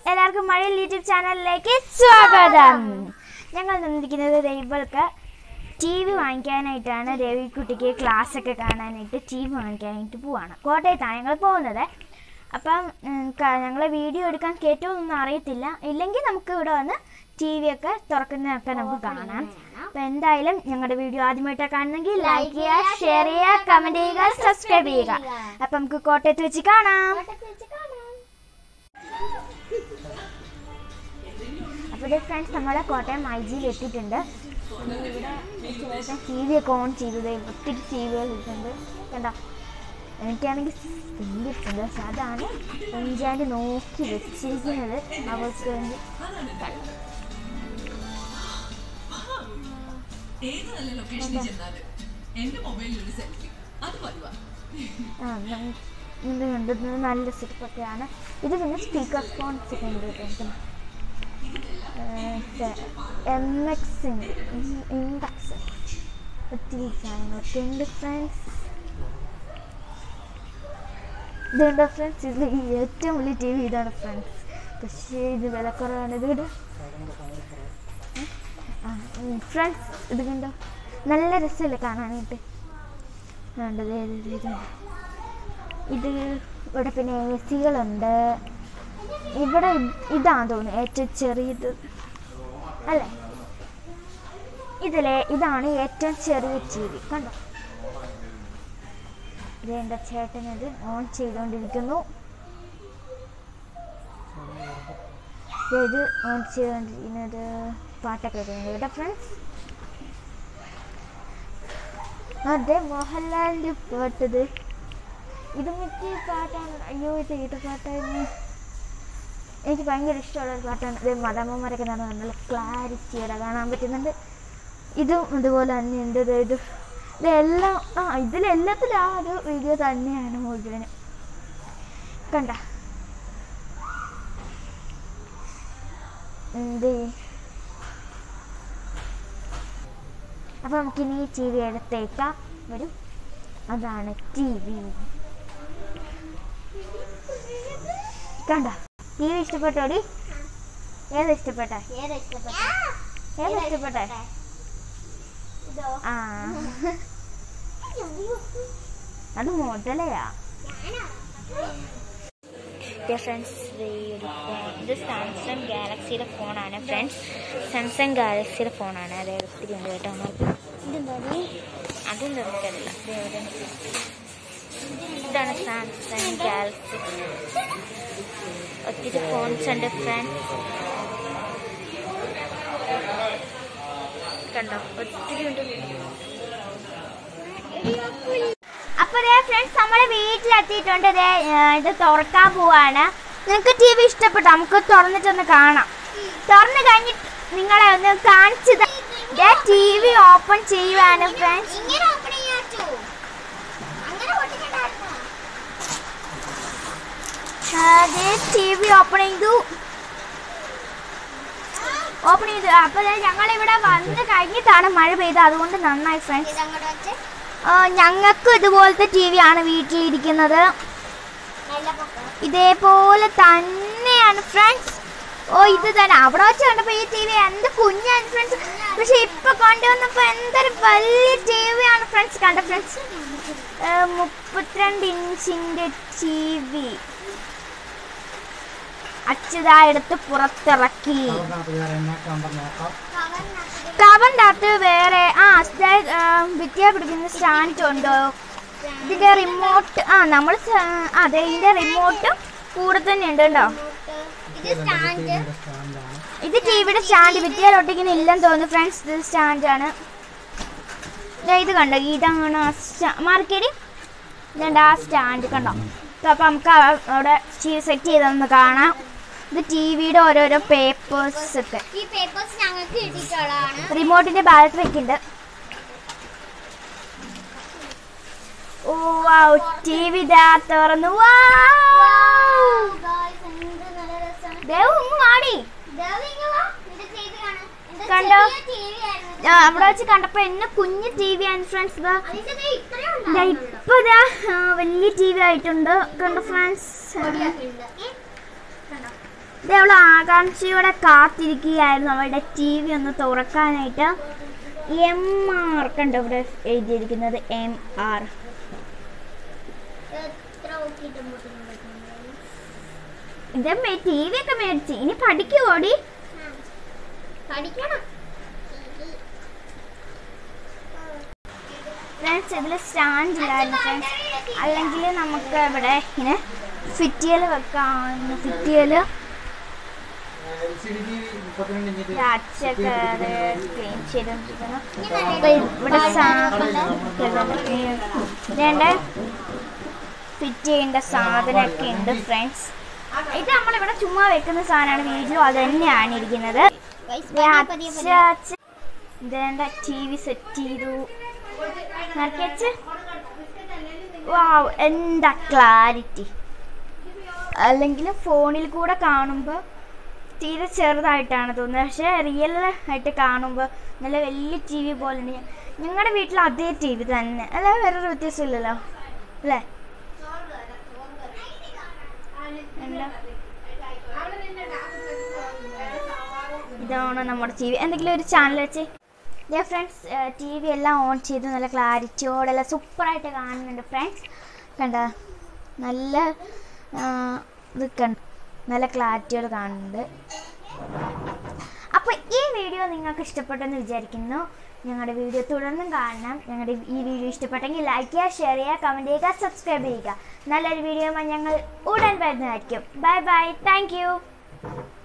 എല്ലാവർക്കും മഴയിൽ യൂട്യൂബ് ചാനലിലേക്ക് സ്വാഗതം ഞങ്ങൾ നിന്നിരിക്കുന്നത് രവികൾക്ക് ടി വി വാങ്ങിക്കാനായിട്ടാണ് രവിക്കുട്ടിക്ക് ക്ലാസ് ഒക്കെ കാണാനായിട്ട് ടി വി വാങ്ങിക്കാനായിട്ട് പോവാണ് കോട്ടയത്താണ് ഞങ്ങൾ പോകുന്നത് അപ്പം ഞങ്ങൾ വീഡിയോ എടുക്കാൻ കയറ്റുമൊന്നും അറിയത്തില്ല ഇല്ലെങ്കിൽ നമുക്ക് ഇവിടെ വന്ന് ടി വി ഒക്കെ തുറക്കുന്നതൊക്കെ നമുക്ക് കാണാം അപ്പം എന്തായാലും ഞങ്ങളുടെ വീഡിയോ ആദ്യമായിട്ടാണ് കാണുന്നെങ്കിൽ ലൈക്ക് ചെയ്യുക ഷെയർ ചെയ്യുക കമൻറ്റ് ചെയ്യുക സബ്സ്ക്രൈബ് ചെയ്യുക അപ്പം നമുക്ക് കോട്ടയത്ത് വെച്ച് കാണാം അപ്പോൾ ഫ്രണ്ട്സ് നമ്മളെ കോട്ടയം ഐ ജിയിൽ എത്തിയിട്ടുണ്ട് ഇവിടെ ചേട്ടൻ ടി വി ഒക്കെ ഓൺ ചെയ്തത് ഒത്തിരി ടി വികൾ ഇട്ടുണ്ട് കണ്ടോ എനിക്കാണെങ്കിൽ വലിയ ഇഷ്ടമുണ്ട് പക്ഷെ അതാണ് എഞ്ചാൻ്റെ നോക്കി വെച്ചിരിക്കുന്നത് അവൾക്ക് വേണ്ടി ഏത് നല്ല ലൊക്കേഷനിൽ ചെന്നാലും എന്റെ മൊബൈലിൽ ഒരു സെൽഫി അത് പതിവാ ആ നം- ഇത് കണ്ടത് നല്ല സെറ്റപ്പൊക്കെയാണ് ഇത് പിന്നെ സ്പീക്കർ ഫോൺസ് ഒക്കെ ഉണ്ട് കേട്ടോ എം എക്സ് ഇൻഡക്സ് ഒത്തിരി സാധനങ്ങളൊക്കെ ഉണ്ട് ഫ്രണ്ട്സ് ഇതുണ്ട് ഫ്രണ്ട്സ് ഇത് ഈ ഏറ്റവും വലിയ ടി വി ഇതാണ് ഫ്രണ്ട്സ് പക്ഷേ ഇത് വില കുറവാണ് ഇത് കണ്ടോ ഫ്രണ്ട്സ് ഇത് കണ്ടോ നല്ല രസമല്ലേ കാണാനായിട്ട് വേണ്ടത് ഇത് ഇത് ഇത് ഇവിടെ പിന്നെ എ സികളുണ്ട് ഇവിടെ ഇ- ഇതാന്ന് തോന്നുന്നു ഏറ്റവും ചെറിയത് അല്ലേ ഇതിലെ ഇതാണ് ഏറ്റവും ചെറിയ ടി വി കണ്ടോ ഇത് എൻ്റെ ചേട്ടനത് ഓൺ ചെയ്തുകൊണ്ടിരിക്കുന്നു ദേ ഇത് ഓൺ ചെയ്തുകൊണ്ടിരിക്കുന്നത് പാട്ടൊക്കെ വരുന്നത് കേട്ടോ ഫ്രണ്ട്സ് അതെ മോഹൻലാലിൻ്റെ പാട്ടത് ഇത് മറ്റേ പാട്ടാണ് അയ്യോ ഇത് ഏത് പാട്ടായിരുന്നു എനിക്ക് ഭയങ്കര ഇഷ്ടമുള്ള ഒരു പാട്ടാണ് ഇത് മദാമ്മമാരൊക്കെ നടന്ന് നല്ല ക്ലാരിറ്റിയോടെ കാണാൻ പറ്റുന്നുണ്ട് ഇതും ഇതുപോലെ തന്നെയുണ്ട് ഇത് ഇത് ഇതെല്ലാം ആ ഇതിലെല്ലാത്തിലും ആ ഒരു വീഡിയോ തന്നെയാണ് മുഴുവനും കണ്ട എന്ത് അപ്പോൾ നമുക്കിനി ടി വി എടുത്തേക്കാം വരും അതാണ് ടി വി കണ്ട ടി വി ഇഷ്ടപ്പെട്ടോടി ഏത് ഇഷ്ടപ്പെട്ടെ ഏത് ഇഷ്ടപ്പെട്ടെ ആ അത് മുതലയാ ഫ്രണ്ട്സ് ഇത് സാംസങ് ഗാലക്സിയുടെ ഫോണാണ് ഫ്രണ്ട്സ് സാംസങ് ഗാലക്സിയുടെ ഫോണാണ് അത് ഒത്തിരി ഉണ്ട് കേട്ടോ നമ്മൾ അതും നമുക്കറിയില്ല ഇതാണ് സാംസങ് ഗാലക്സി ഒത്തിരി ഫോൺസ് ഉണ്ട് ഫ്രണ്ട്സ് കണ്ടോ ഒത്തിരി ഉണ്ട് അപ്പൊ ഫ്രണ്ട്സ് നമ്മളെ വീട്ടിലെത്തിയിട്ടുണ്ട് ദേ, ഏ, ഇത് തുറക്കാൻ പോവാണ് നിങ്ങൾക്ക് ടി വി ഇഷ്ടപ്പെട്ടു നമുക്ക് തുറന്നിട്ടൊന്ന് കാണാം തുറന്നു കഴിഞ്ഞിട്ട് നിങ്ങളെ ഒന്ന് കാണിച്ചു ടി വി ഓപ്പൺ ചെയ്യുവാണ് ഫ്രണ്ട്സ് ഇങ്ങനെ ഓപ്പൺ ചെയ്യാച്ചു അങ്ങനെ പൊട്ടിക്കണ്ടായിരുന്നു അതെ ടി വി ഓപ്പൺ ചെയ്തു ഓപ്പൺ ചെയ്തു അപ്പൊ ഞങ്ങൾ ഇവിടെ വന്ന് കഴിഞ്ഞിട്ടാണ് മഴ പെയ്തത് അതുകൊണ്ട് നന്നായി ഫ്രണ്ട്സ് ഇതങ്ങോട്ട് വെച്ച് ഞങ്ങൾക്കും ഇതുപോലത്തെ ടി വി ആണ് വീട്ടിലിരിക്കുന്നത് നല്ല പൊക്കം ഇതേപോലെ തന്നെയാണ് ഫ്രണ്ട്സ് ഓ ഇത് തന്നെ അവിടെ വെച്ച് കണ്ടപ്പോ ഈ ടി വി എന്ത് കുഞ്ഞാണ് ഫ്രണ്ട്സ് പക്ഷെ ഇപ്പൊ കൊണ്ടുവന്നപ്പോ എന്തൊരു വലിയ ടി വി ആണ് ഫ്രണ്ട്സ് കണ്ട ഫ്രണ്ട്സ് മുപ്പത്തിരണ്ട് ഇഞ്ചിന്റെ ടി വി അച്യുതാ എടുത്ത് പുറത്തിറക്കി കവറിൻ്റെ അകത്ത് വേറെ ആ സ്റ്റാ- ആ, വിദ്യ പിടിക്കുന്ന സ്റ്റാൻഡ് ഉണ്ടോ ഇതിന്റെ റിമോട്ട് ആ നമ്മൾ അതെ ഇതിന്റെ റിമോട്ടും കൂടെ തന്നെ ഉണ്ട് കേട്ടോ ഇത് സ്റ്റാൻഡ് ഇത് ടിവിയുടെ സ്റ്റാൻഡ് വിദ്യയിൽ ഒട്ടിക്കുന്ന ഇല്ലെന്ന് തോന്നുന്നു ഫ്രണ്ട്സ് ഇത് സ്റ്റാൻഡാണ് ദേ ഇത് കണ്ടോ ഇതാണ് മാർക്കറ്റി ഇതുണ്ട് ആ സ്റ്റാൻഡ് കണ്ടോ അപ്പോൾ നമുക്ക് അവ- അവിടെ സെറ്റ് ചെയ്തൊന്ന് കാണാം ഇത് ടി വിയുടെ ഓരോരോ പേപ്പേഴ്സ് ഒക്കെ ഈ പേപ്പേഴ്സ് ഞങ്ങൾക്ക് കിട്ടിയിട്ടുള്ളതാണ് റിമോട്ടിന്റെ ബാലറ്റ് വെക്കുന്നുണ്ട് ഓ വാവ് ടി വി ദാ തുറന്നു വാവ് Guys, എന്ത് നല്ല രസാണ്. ദേവ് ഒന്ന് മാടി ദേവ് ഇങ്ങ് വാ. നിന്റെ TV കാണാം. എന്ത് കണ്ടോ? ചെറിയ TV ആയിരുന്നു. ആ, അവിടെ വെച്ച് കണ്ടപ്പോ എന്നെ കുഞ്ഞു ടി വി ആണ് ഫ്രണ്ട്സ് ഇതാ അതിന്റെ ദേ ഇത്രയും ദാ ഉണ്ടായിരുന്നുള്ളൂ. ഇപ്പൊ ഇതാ ആ, വലിയ ടി വി ആയിട്ടുണ്ട് കണ്ടോ ഫ്രണ്ട്സ് പൊടിയൊക്കെ ഉണ്ട്. ഏ? കണ്ടോ? ഇത് അവൾ ആകാംക്ഷയോടെ കാത്തിരിക്കുകയായിരുന്നു അവളുടെ ടി വി ഒന്ന് തുറക്കാനായിട്ട് എം ആർ കണ്ടോ ഇവിടെ എഴുതിയിരിക്കുന്നത് എം ആർ എത്ര നോക്കിയിട്ട് മുട്ടുന്നു പറ്റുന്നത് ഇത് ടി വി ഒക്കെ മേടിച്ച് ഇനി പഠിക്കുവോടി പഠിക്കണം ഫ്രണ്ട്സ് ഇതിൽ സ്റ്റാൻഡ് ഇല്ലായിരുന്നു ഫ്രണ്ട്സ് അല്ലെങ്കിൽ നമുക്ക് ഇവിടെ ഇങ്ങനെ ഫിറ്റിയൽ വെക്കാവുന്ന ഫിറ്റിയൽ അച്ഛൊക്കെ അത് ക്ലീൻ ചെയ്തോണ്ടിരിക്കുന്നു അപ്പൊ ഇവിടെ വേണ്ട ഫിറ്റ് ചെയ്യേണ്ട സാധനമൊക്കെ ഉണ്ട് ഫ്രണ്ട്സ് ഇത് നമ്മളിവിടെ ചുമ്മാ വെക്കുന്ന സാധനമാണ് വീട്ടിലും അത് തന്നെയാണ് ഇരിക്കുന്നത് Guys, ദേ പതിയെ അച്ഛ പതിയെ അച്ഛ ഇതേണ്ട ടി വി സെറ്റ് ചെയ്തു നടക്കച്ച് വാവ് എന്താ ക്ലാരിറ്റി അല്ലെങ്കിൽ ഫോണിൽ കൂടെ കാണുമ്പോൾ തീരെ ചെറുതായിട്ടാണ് തോന്നുന്നത് പക്ഷേ റിയൽ ആയിട്ട് കാണുമ്പോൾ നല്ല വലിയ ടി വി പോലെ ഉണ്ട് ഞങ്ങളുടെ വീട്ടിൽ അതേ ടി വി തന്നെ അല്ല വേറൊരു വ്യത്യാസമില്ലല്ലോ അല്ലേ എന്താ ഇതാണ് നമ്മുടെ ടി വി എന്തെങ്കിലും ഒരു ചാനൽ വെച്ച് ഞാൻ ഫ്രണ്ട്സ് ടി വി എല്ലാം ഓൺ ചെയ്ത് നല്ല ക്ലാരിറ്റിയോടെ എല്ലാം സൂപ്പറായിട്ട് കാണുന്നുണ്ട് ഫ്രണ്ട്സ് കണ്ട നല്ല ആ, ഇത് കണ്ട നല്ല ക്ലാരിറ്റിയോടെ കാണുന്നുണ്ട് അപ്പോൾ ഈ വീഡിയോ നിങ്ങൾക്ക് ഇഷ്ടപ്പെട്ടെന്ന് വിചാരിക്കുന്നു ഞങ്ങളുടെ വീഡിയോ തുടർന്നും കാണണം ഞങ്ങളുടെ ഈ വീഡിയോ ഇഷ്ടപ്പെട്ടെങ്കിൽ ലൈക്ക് ചെയ്യുക ഷെയർ ചെയ്യുക കമൻറ്റ് ചെയ്യുക സബ്സ്ക്രൈബ് ചെയ്യുക നല്ലൊരു വീഡിയോ ഞങ്ങൾ ഉടൻ വരുന്നതായിരിക്കും ബൈ ബൈ താങ്ക് യു